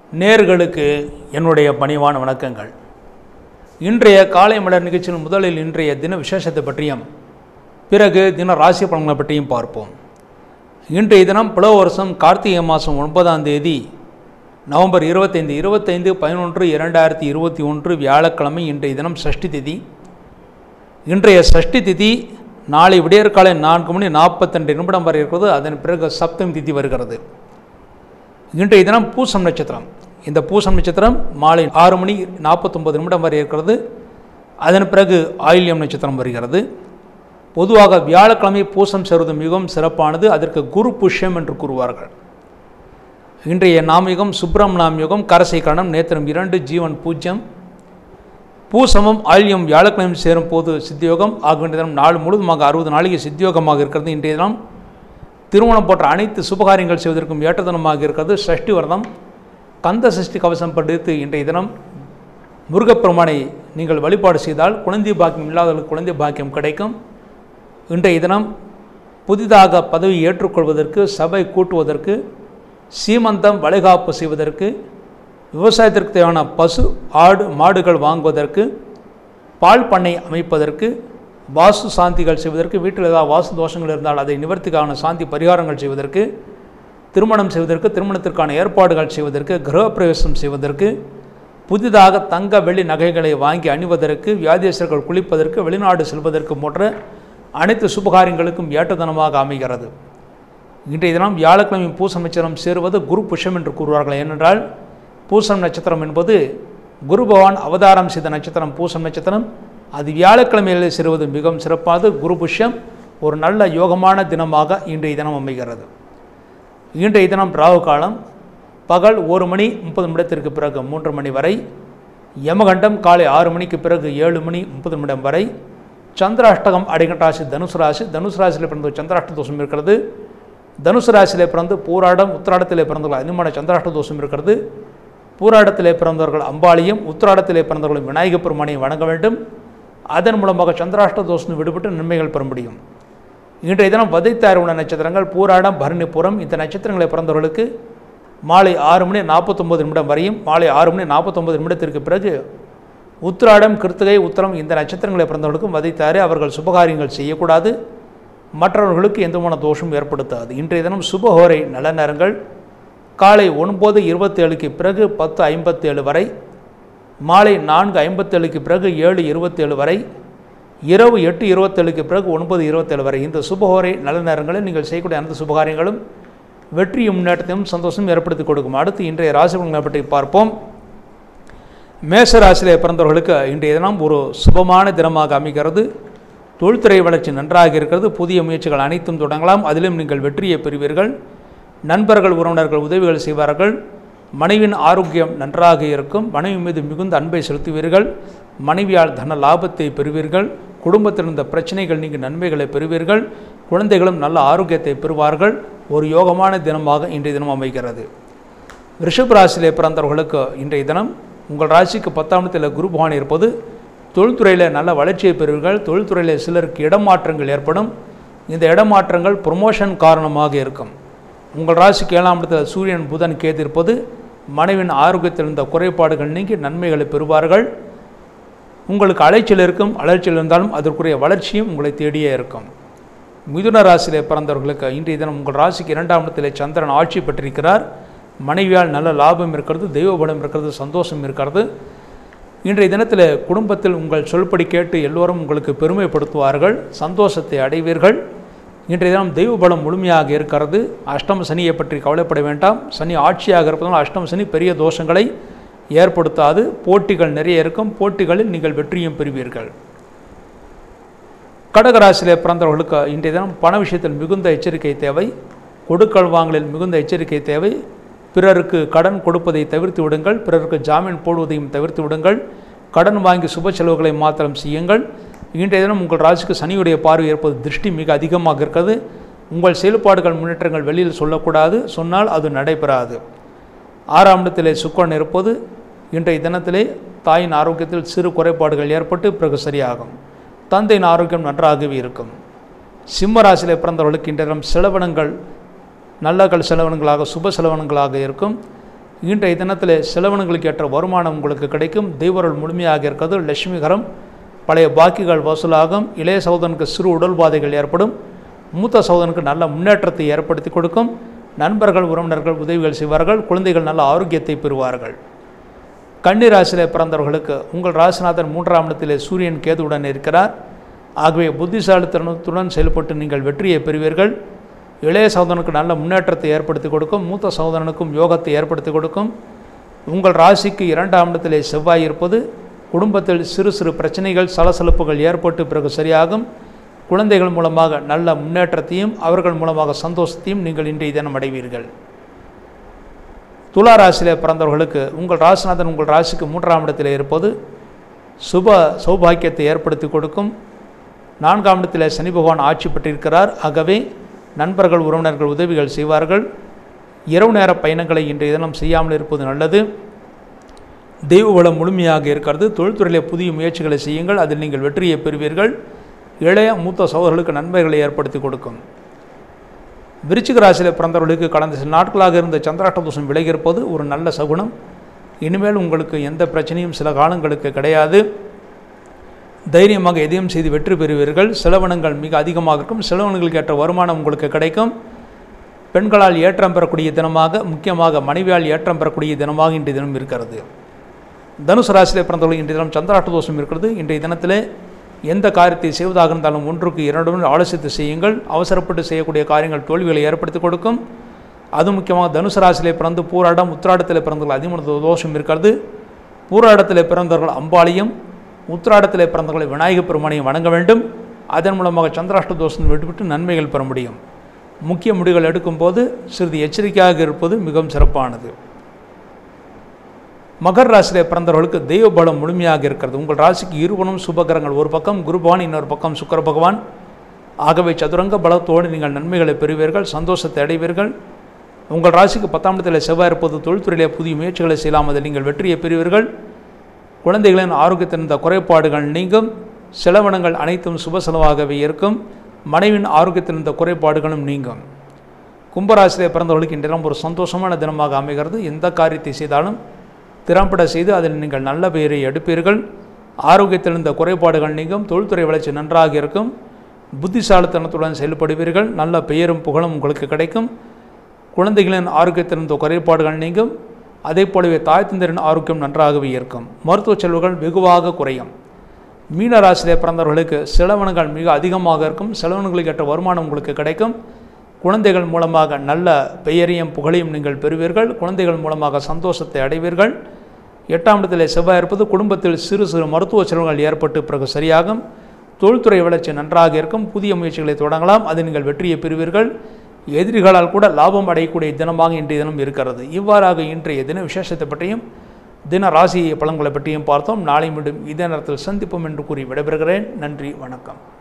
நேர்களுக்கு என்னுடைய பணிவான வணக்கங்கள் இன்றைய காலை மலர் நிகழ்ச்சியில் முதலில் இன்றைய தின விசேஷத்தை பற்றியும் பிறகு தின ராசி பலன்களை பற்றியும் பார்ப்போம் இன்றைய தினம் பிளவ வருஷம் கார்த்திகை மாதம் ஒன்பதாம் தேதி நவம்பர் இருபத்தைந்து இருபத்தைந்து பதினொன்று இரண்டாயிரத்தி இருபத்தி ஒன்று வியாழக்கிழமை இன்றைய தினம் சஷ்டி திதி இன்றைய சஷ்டி திதி நாளை விடியற்காலை நான்கு மணி நாற்பத்தெண்டு நிமிடம் வரை இருக்கிறது அதன் பிறகு சப்தமி திதி வருகிறது இன்றைய தினம் பூசம் நட்சத்திரம் இந்த பூசம் நட்சத்திரம் மாலை ஆறு மணி நாற்பத்தொம்பது நிமிடம் வரை இருக்கிறது அதன் பிறகு ஆயில்யம் நட்சத்திரம் வருகிறது பொதுவாக வியாழக்கிழமை பூசம் சேருவது மிகவும் சிறப்பானது அதற்கு குரு புஷ்யம் என்று கூறுவார்கள் இன்றைய நாமயுகம் சுப்ரம் நாமயுகம் கரசை கரணம் நேத்திரம் இரண்டு ஜீவன் பூஜ்யம் பூசமும் ஆயில்யம் வியாழக்கிழமை சேரும் போது சித்தியோகம் ஆகின்ற தினம் நாள் முழுவதுமாக அறுபது நாளைக்கு சித்தியோகமாக இருக்கிறது இன்றைய தினம் திருமணம் போன்ற அனைத்து சுபகாரியங்கள் செய்வதற்கும் ஏற்ற தினமாக இருக்கிறது சஷ்டி விரதம் கந்த சஷ்டி கவசம் படித்து இன்றைய தினம் முருகப்பெருமானை நீங்கள் வழிபாடு செய்தால் குழந்தை பாக்கியம் இல்லாதவர்களுக்கு குழந்தை பாக்கியம் கிடைக்கும் இன்றைய தினம் புதிதாக பதவி ஏற்றுக்கொள்வதற்கு சபை கூட்டுவதற்கு சீமந்தம் வளைகாப்பு செய்வதற்கு விவசாயத்திற்கு தேவையான பசு ஆடு மாடுகள் வாங்குவதற்கு பால் பண்ணை அமைப்பதற்கு வாசு சாந்திகள் செய்வதற்கு வீட்டில் ஏதாவது வாசு தோஷங்கள் இருந்தால் அதை நிவர்த்திக்கான சாந்தி பரிகாரங்கள் செய்வதற்கு திருமணம் செய்வதற்கு திருமணத்திற்கான ஏற்பாடுகள் செய்வதற்கு கிரகப்பிரவேசம் செய்வதற்கு புதிதாக தங்க வெள்ளி நகைகளை வாங்கி அணிவதற்கு வியாதியஸ்தர்கள் குளிப்பதற்கு வெளிநாடு செல்வதற்கு போன்ற அனைத்து சுபகாரியங்களுக்கும் ஏற்றதனமாக அமைகிறது இன்றைய தினம் வியாழக்கிழமை பூசம் நட்சத்திரம் சேருவது குரு புஷ்யம் என்று கூறுவார்கள் ஏனென்றால் பூசம் நட்சத்திரம் என்பது குரு பகவான் அவதாரம் செய்த நட்சத்திரம் பூசம் நட்சத்திரம் அது வியாழக்கிழமையில் சேருவது மிகவும் சிறப்பானது குரு புஷ்யம் ஒரு நல்ல யோகமான தினமாக இன்றைய தினம் அமைகிறது இன்றைய தினம் ராகு காலம் பகல் ஒரு மணி முப்பது நிமிடத்திற்கு பிறகு மூன்று மணி வரை யமகண்டம் காலை ஆறு மணிக்கு பிறகு ஏழு மணி முப்பது நிமிடம் வரை சந்திராஷ்டகம் அடைகின்ற ராசி தனுசு ராசி தனுசு ராசியில் பிறந்த சந்திராஷ்ட தோஷம் இருக்கிறது தனுசு ராசியிலே பிறந்து பூராடம் உத்திராடத்திலே பிறந்தவர்கள் அதிகமான சந்திராஷ்ட தோஷம் இருக்கிறது பூராடத்திலே பிறந்தவர்கள் அம்பாளியும் உத்திராடத்திலே பிறந்தவர்களும் விநாயகப் பெருமானையும் வணங்க வேண்டும் அதன் மூலமாக சந்திராஷ்ட தோஷம் விடுபட்டு நன்மைகள் பெற முடியும் இன்றைய தினம் வதைத்தார் உள்ள நட்சத்திரங்கள் பூராடம் பரணிபுரம் இந்த நட்சத்திரங்களை பிறந்தவர்களுக்கு மாலை ஆறு மணி நாற்பத்தொம்பது நிமிடம் வரையும் மாலை ஆறு மணி நாற்பத்தொம்பது நிமிடத்திற்கு பிறகு உத்திராடம் கிருத்திகை உத்திரம் இந்த நட்சத்திரங்களை பிறந்தவர்களுக்கும் வதைத்தாரு அவர்கள் சுபகாரியங்கள் செய்யக்கூடாது மற்றவர்களுக்கு எந்தமான தோஷமும் ஏற்படுத்தாது இன்றைய தினம் சுபஹோரை நல்ல நேரங்கள் காலை ஒன்பது இருபத்தேழுக்கு பிறகு பத்து ஐம்பத்தேழு வரை மாலை நான்கு ஐம்பத்தேழுக்கு பிறகு ஏழு இருபத்தேழு வரை இரவு எட்டு இருபத்தேழுக்கு பிறகு ஒன்பது இருபத்தேழு வரை இந்த சுபஹோரை நல்ல நேரங்களில் நீங்கள் செய்யக்கூடிய அனைத்து சுபகாரியங்களும் வெற்றியும் முன்னேற்றத்தையும் சந்தோஷம் ஏற்படுத்தி கொடுக்கும் அடுத்து இன்றைய ராசி பலன்களை பற்றி பார்ப்போம் மேச ராசியிலே பிறந்தவர்களுக்கு இன்றைய தினம் ஒரு சுபமான தினமாக அமைகிறது தொழில்துறை வளர்ச்சி நன்றாக இருக்கிறது புதிய முயற்சிகள் அனைத்தும் தொடங்கலாம் அதிலும் நீங்கள் வெற்றியை பெறுவீர்கள் நண்பர்கள் உறவினர்கள் உதவிகள் செய்வார்கள் மனைவியின் ஆரோக்கியம் நன்றாக இருக்கும் மனைவி மீது மிகுந்த அன்பை செலுத்துவீர்கள் மனைவியால் தன லாபத்தை பெறுவீர்கள் குடும்பத்தில் இருந்த பிரச்சனைகள் நீங்கள் நன்மைகளை பெறுவீர்கள் குழந்தைகளும் நல்ல ஆரோக்கியத்தை பெறுவார்கள் ஒரு யோகமான தினமாக இன்றைய தினம் அமைகிறது ரிஷப் ராசியிலே பிறந்தவர்களுக்கு இன்றைய தினம் உங்கள் ராசிக்கு பத்தாம் இடத்தில் குரு பகவான் இருப்பது தொழில்துறையில் நல்ல வளர்ச்சியை பெறுவீர்கள் தொழில்துறையில் சிலருக்கு இடமாற்றங்கள் ஏற்படும் இந்த இடமாற்றங்கள் ப்ரொமோஷன் காரணமாக இருக்கும் உங்கள் ராசிக்கு ஏழாம் இடத்தில் சூரியன் புதன் கேது இருப்பது மனைவின் ஆரோக்கியத்தில் இருந்த குறைபாடுகள் நீங்கி நன்மைகளை பெறுவார்கள் உங்களுக்கு அலைச்சல் இருக்கும் அலைச்சல் இருந்தாலும் அதற்குரிய வளர்ச்சியும் உங்களை தேடியே இருக்கும் மிதுன ராசியிலே பிறந்தவர்களுக்கு இன்றைய தினம் உங்கள் ராசிக்கு இரண்டாம் இடத்திலே சந்திரன் ஆட்சி பெற்றிருக்கிறார் மனைவியால் நல்ல லாபம் இருக்கிறது தெய்வ பலம் இருக்கிறது சந்தோஷம் இருக்கிறது இன்றைய தினத்தில் குடும்பத்தில் உங்கள் சொல்படி கேட்டு எல்லோரும் உங்களுக்கு பெருமைப்படுத்துவார்கள் சந்தோஷத்தை அடைவீர்கள் இன்றைய தினம் தெய்வ பலம் முழுமையாக இருக்கிறது அஷ்டம சனியை பற்றி கவலைப்பட வேண்டாம் சனி ஆட்சியாக இருப்பதால் அஷ்டம சனி பெரிய தோஷங்களை ஏற்படுத்தாது போட்டிகள் நிறைய இருக்கும் போட்டிகளில் நீங்கள் வெற்றியும் பெறுவீர்கள் கடகராசியிலே பிறந்தவர்களுக்கு இன்றைய தினம் பண விஷயத்தில் மிகுந்த எச்சரிக்கை தேவை கொடுக்கல் வாங்கலில் மிகுந்த எச்சரிக்கை தேவை பிறருக்கு கடன் கொடுப்பதை தவிர்த்து விடுங்கள் பிறருக்கு ஜாமீன் போடுவதையும் தவிர்த்து விடுங்கள் கடன் வாங்கி சுப செலவுகளை மாத்திரம் செய்யுங்கள் இன்றைய தினம் உங்கள் ராசிக்கு சனியுடைய பார்வை ஏற்பது திருஷ்டி மிக அதிகமாக இருக்கிறது உங்கள் செயல்பாடுகள் முன்னேற்றங்கள் வெளியில் சொல்லக்கூடாது சொன்னால் அது நடைபெறாது ஆறாம் இடத்திலே சுக்கரன் இருப்பது இன்றைய தினத்திலே தாயின் ஆரோக்கியத்தில் சிறு குறைபாடுகள் ஏற்பட்டு பிறகு சரியாகும் தந்தையின் ஆரோக்கியம் நன்றாகவே இருக்கும் சிம்ம ராசியிலே பிறந்தவர்களுக்கு இன்றைய தினம் செலவினங்கள் நல்ல கல் செலவினங்களாக சுப செலவினங்களாக இருக்கும் இன்றைய தினத்தில் செலவினங்களுக்கு ஏற்ற வருமானம் உங்களுக்கு கிடைக்கும் தெய்வருள் முழுமையாக இருக்கிறது லட்சுமிகரம் பழைய பாக்கிகள் வசூலாகும் இளைய சகோதரனுக்கு சிறு உடல்பாதைகள் ஏற்படும் மூத்த சகோதரனுக்கு நல்ல முன்னேற்றத்தை ஏற்படுத்தி கொடுக்கும் நண்பர்கள் உறவினர்கள் உதவிகள் செய்வார்கள் குழந்தைகள் நல்ல ஆரோக்கியத்தை பெறுவார்கள் கன்னி ராசியிலே பிறந்தவர்களுக்கு உங்கள் ராசிநாதன் மூன்றாம் இடத்திலே சூரியன் கேதுவுடன் இருக்கிறார் ஆகவே புத்திசாலித்தனத்துடன் செயல்பட்டு நீங்கள் வெற்றியை பெறுவீர்கள் இளைய சகோதரனுக்கு நல்ல முன்னேற்றத்தை ஏற்படுத்தி கொடுக்கும் மூத்த சகோதரனுக்கும் யோகத்தை ஏற்படுத்தி கொடுக்கும் உங்கள் ராசிக்கு இரண்டாம் இடத்திலே செவ்வாய் இருப்பது குடும்பத்தில் சிறு சிறு பிரச்சனைகள் சலசலப்புகள் ஏற்பட்டு பிறகு சரியாகும் குழந்தைகள் மூலமாக நல்ல முன்னேற்றத்தையும் அவர்கள் மூலமாக சந்தோஷத்தையும் நீங்கள் இன்றைய தினம் அடைவீர்கள் துலா ராசியிலே பிறந்தவர்களுக்கு உங்கள் ராசிநாதன் உங்கள் ராசிக்கு மூன்றாம் இடத்தில் இருப்பது சுப சௌபாக்கியத்தை ஏற்படுத்தி கொடுக்கும் நான்காம் இடத்தில் சனி பகவான் ஆட்சி பெற்றிருக்கிறார் ஆகவே நண்பர்கள் உறவினர்கள் உதவிகள் செய்வார்கள் இரவு நேர பயணங்களை இன்றைய தினம் செய்யாமல் இருப்பது நல்லது தெய்வ வளம் முழுமையாக இருக்கிறது தொழில்துறையிலே புதிய முயற்சிகளை செய்யுங்கள் அதில் நீங்கள் வெற்றியை பெறுவீர்கள் இளைய மூத்த சகோதரர்களுக்கு நன்மைகளை ஏற்படுத்தி கொடுக்கும் விருச்சிக ராசியில் பிறந்தவர்களுக்கு கடந்த சில நாட்களாக இருந்த சந்திராஷ்ட தோஷம் விலகி இருப்பது ஒரு நல்ல சகுனம் இனிமேல் உங்களுக்கு எந்த பிரச்சனையும் சில காலங்களுக்கு கிடையாது தைரியமாக எதையும் செய்து வெற்றி பெறுவீர்கள் செலவினங்கள் மிக அதிகமாக இருக்கும் செலவினங்களுக்கு ஏற்ற வருமானம் உங்களுக்கு கிடைக்கும் பெண்களால் ஏற்றம் பெறக்கூடிய தினமாக முக்கியமாக மனைவியால் ஏற்றம் பெறக்கூடிய தினமாக இன்றைய தினம் இருக்கிறது தனுசு ராசியிலே பிறந்தவர்கள் இன்றைய தினம் சந்திராஷ்ட தோஷம் இருக்கிறது இன்றைய தினத்திலே எந்த காரியத்தை செய்வதாக இருந்தாலும் ஒன்றுக்கு இரண்டு ஆலோசித்து செய்யுங்கள் அவசரப்பட்டு செய்யக்கூடிய காரியங்கள் தோல்விகளை ஏற்படுத்தி கொடுக்கும் அது முக்கியமாக தனுசு ராசியிலே பிறந்து பூராடம் உத்திராடத்தில் பிறந்தவர்கள் அதிகமான தோஷம் இருக்கிறது பூராடத்தில் பிறந்தவர்கள் அம்பாளையும் உத்திராடத்தில் பிறந்தவர்களை விநாயகப் பெருமானையும் வணங்க வேண்டும் அதன் மூலமாக சந்திராஷ்ட தோஷம் விட்டுவிட்டு நன்மைகள் பெற முடியும் முக்கிய முடிவுகள் எடுக்கும்போது சிறிது எச்சரிக்கையாக இருப்பது மிகவும் சிறப்பானது மகர் ராசியிலே பிறந்தவர்களுக்கு தெய்வ பலம் முழுமையாக இருக்கிறது உங்கள் ராசிக்கு இருவனும் சுபகரங்கள் ஒரு பக்கம் குருபவான் இன்னொரு பக்கம் சுக்கர பகவான் ஆகவே சதுரங்க பலத்தோடு நீங்கள் நன்மைகளை பெறுவீர்கள் சந்தோஷத்தை அடைவீர்கள் உங்கள் ராசிக்கு பத்தாம் இடத்தில் செவ்வாய் இருப்பது தொழில்துறையிலே புதிய முயற்சிகளை செய்யலாம் அதில் நீங்கள் வெற்றியை பெறுவீர்கள் குழந்தைகளின் ஆரோக்கியத்தின் இந்த குறைபாடுகள் நீங்கும் செலவினங்கள் அனைத்தும் சுப செலவாகவே இருக்கும் மனைவின் ஆரோக்கியத்தின் இந்த குறைபாடுகளும் நீங்கும் கும்பராசியிலே பிறந்தவர்களுக்கு இன்றைய தினம் ஒரு சந்தோஷமான தினமாக அமைகிறது எந்த காரியத்தை செய்தாலும் திறம்பட செய்து அதில் நீங்கள் நல்ல பெயரை எடுப்பீர்கள் ஆரோக்கியத்தில் இந்த குறைபாடுகள் நீங்கும் தொழில்துறை வளர்ச்சி நன்றாக இருக்கும் புத்திசாலித்தனத்துடன் செயல்படுவீர்கள் நல்ல பெயரும் புகழும் உங்களுக்கு கிடைக்கும் குழந்தைகளின் ஆரோக்கியத்தில் இந்த குறைபாடுகள் நீங்கும் அதே போலவே தாய் தந்தரின் ஆரோக்கியம் நன்றாகவே இருக்கும் மருத்துவ செலவுகள் வெகுவாக குறையும் மீன ராசியிலே பிறந்தவர்களுக்கு செலவினங்கள் மிக அதிகமாக இருக்கும் செலவினங்களுக்கு ஏற்ற வருமானம் உங்களுக்கு கிடைக்கும் குழந்தைகள் மூலமாக நல்ல பெயரையும் புகழையும் நீங்கள் பெறுவீர்கள் குழந்தைகள் மூலமாக சந்தோஷத்தை அடைவீர்கள் எட்டாம் இடத்திலே செவ்வாய் இருப்பது குடும்பத்தில் சிறு சிறு மருத்துவ செலவுகள் ஏற்பட்டு பிறகு சரியாகும் தொழில்துறை வளர்ச்சி நன்றாக இருக்கும் புதிய முயற்சிகளை தொடங்கலாம் அது நீங்கள் வெற்றியை பெறுவீர்கள் எதிரிகளால் கூட லாபம் அடையக்கூடிய தினமாக இன்றைய தினம் இருக்கிறது இவ்வாறாக இன்றைய தின விசேஷத்தை பற்றியும் தின ராசி பலன்களை பற்றியும் பார்த்தோம் நாளை மீண்டும் இதே நேரத்தில் சந்திப்போம் என்று கூறி விடைபெறுகிறேன் நன்றி வணக்கம்